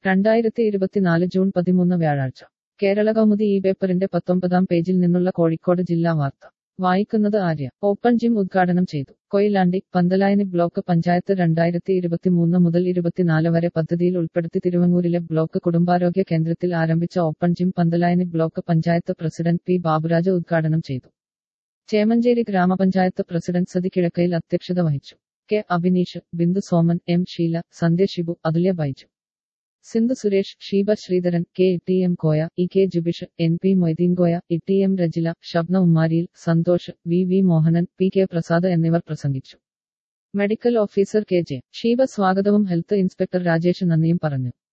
രണ്ടായിരത്തി ഇരുപത്തിനാല് ജൂൺ പതിമൂന്ന് വ്യാഴാഴ്ച കേരള കൗമുദി ഈ പേപ്പറിന്റെ പത്തൊമ്പതാം പേജിൽ നിന്നുള്ള കോഴിക്കോട് ജില്ലാ വാർത്ത വായിക്കുന്നത് ആര്യ ഓപ്പൺ ജിം ഉദ്ഘാടനം ചെയ്തു കൊയിലാണ്ടി പന്തലായനി ബ്ലോക്ക് പഞ്ചായത്ത് രണ്ടായിരത്തി ഇരുപത്തിമൂന്ന് മുതൽ ഇരുപത്തിനാല് വരെ പദ്ധതിയിൽ ഉൾപ്പെടുത്തി തിരുവങ്ങൂരിലെ ബ്ലോക്ക് കുടുംബാരോഗ്യ കേന്ദ്രത്തിൽ ആരംഭിച്ച open gym Panthalayani block panchayat president P Baburaj ഉദ്ഘാടനം ചെയ്തു ചേമഞ്ചേരി ഗ്രാമപഞ്ചായത്ത് പ്രസിഡന്റ് സതി കിഴക്കയിൽ അധ്യക്ഷത വഹിച്ചു K Abhineesh Bindu Soman M Sheela Sandhya Shibu Athulya Baiju Sindhu Suresh Sheeba Sreedharan K T M Koya E K Jubish N P Moideen Koya E T M Rajila Shabna Ummariyil Santhosh V V Mohanan P K Prasad എന്നിവർ പ്രസംഗിച്ചു medical officer K J Sheeba സ്വാഗതവും ഹെൽത്ത് ഇൻസ്പെക്ടർ രാജേഷ് നന്ദിയും പറഞ്ഞു